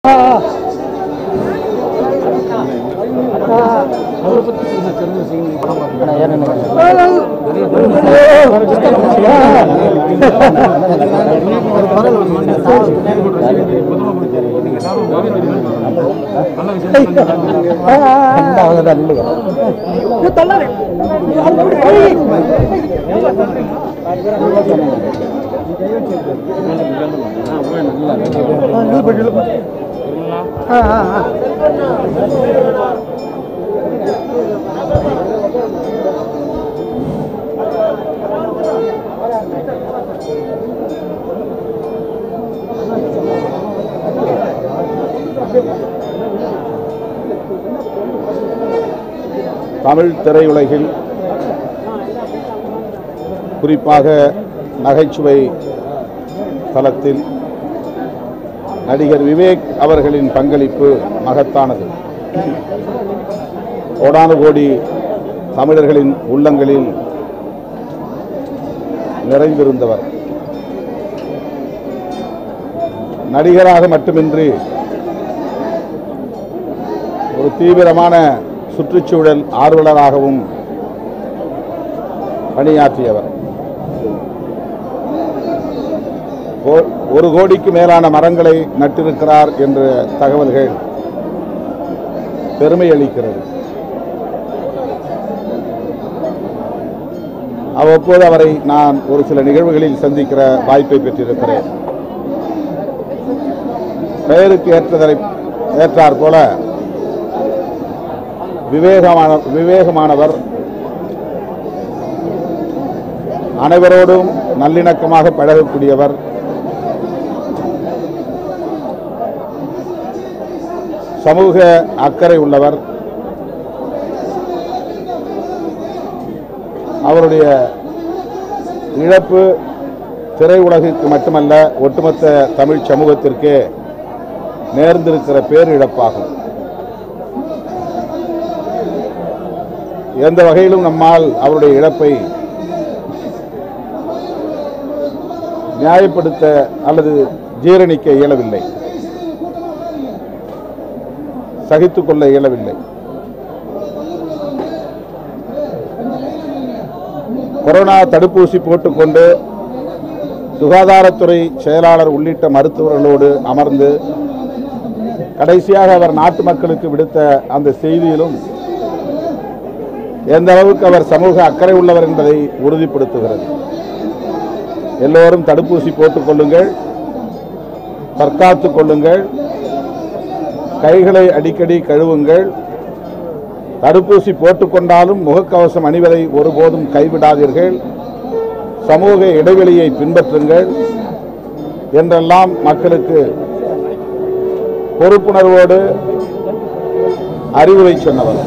தமிழ் திரையுலகில் குறிப்பாக நகைச்சுவை தளத்தில் நடிகர் விவேக் அவர்களின் பங்களிப்பு மகத்தானது கோடானு கோடி தமிழர்களின் உள்ளங்களில் நிறைந்திருந்தவர் நடிகராக மட்டுமின்றி ஒரு தீவிரமான சுற்றுச்சூழல் ஆர்வலராகவும் பணியாற்றியவர் கோ- ஒரு கோடிக்கு மேலான மரங்களை நட்டிருக்கிறார் என்ற தகவல்கள் பெருமை அளிக்கிறது அவ்வப்போது அவரை நான் ஒரு சில நிகழ்வுகளில் சந்திக்கிற வாய்ப்பை பெற்றிருக்கிறேன் பெயருக்கு ஏற்றதை ஏற்றார் போல விவேகமான விவேகமானவர் அனைவரோடும் நல்லிணக்கமாக பழகக்கூடியவர் சமூக அக்கறை உள்ளவர் அவருடைய இழப்பு திரையுலகுக்கு மட்டுமல்ல ஒட்டுமொத்த தமிழ் சமூகத்திற்கே நேர்ந்திருக்கிற பேரிழப்பாகும் எந்த வகையிலும் நம்மால் அவருடைய இழப்பை நியாயப்படுத்த அல்லது ஜீரணிக்க இயலவில்லை சகித்துக் கொள்ள இயலவில்லை கொரோனா தடுப்பூசி போட்டுக்கொண்டு சுகாதாரத்துறை செயலாளர் உள்ளிட்ட மருத்துவர்களோடு அமர்ந்து கடைசியாக அவர் நாட்டு மக்களுக்கு விடுத்த அந்த செய்தியிலும் எந்த அளவுக்கு அவர் சமூக அக்கறை உள்ளவர் என்பதை உறுதிப்படுத்துகிறது எல்லோரும் தடுப்பூசி போட்டுக் கொள்ளுங்கள் தற்காத்துக் கொள்ளுங்கள் கைகளை அடிக்கடி கழுவுங்கள் தடுப்பூசி போட்டுக்கொண்டாலும் முகக்கவசம் அணிவதை ஒருபோதும் கைவிடாதீர்கள் சமூக இடைவெளியை பின்பற்றுங்கள் என்றெல்லாம் மக்களுக்கு பொறுப்புணர்வோடு அறிவுரை சொன்னவர்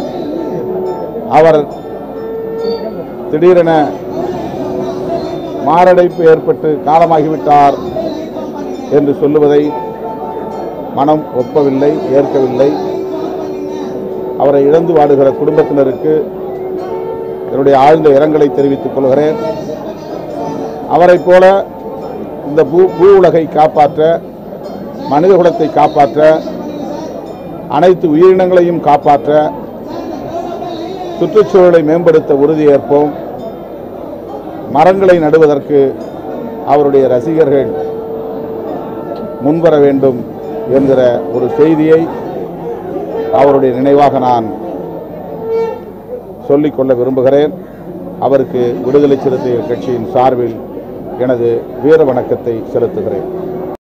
அவர் திடீரென மாரடைப்பு ஏற்பட்டு காலமாகிவிட்டார் என்று சொல்லுவதை மனம் ஒப்பவில்லை ஏற்கவில்லை அவரை இழந்து வாடுகிற குடும்பத்தினருக்கு என்னுடைய ஆழ்ந்த இரங்கலை தெரிவித்துக் கொள்கிறேன் அவரைப் போல இந்த பூ பூ உலகை காப்பாற்ற மனித குலத்தை காப்பாற்ற அனைத்து உயிரினங்களையும் காப்பாற்ற சுற்றுச்சூழலை மேம்படுத்த உறுதியேற்போம் மரங்களை நடுவதற்கு அவருடைய ரசிகர்கள் முன்வர வேண்டும் என்கிற ஒரு செய்தியை அவருடைய நினைவாக நான் சொல்லிக்கொள்ள விரும்புகிறேன் அவருக்கு விடுதலை சிறுத்தைகள் கட்சியின் சார்பில் எனது வீர வணக்கத்தை செலுத்துகிறேன்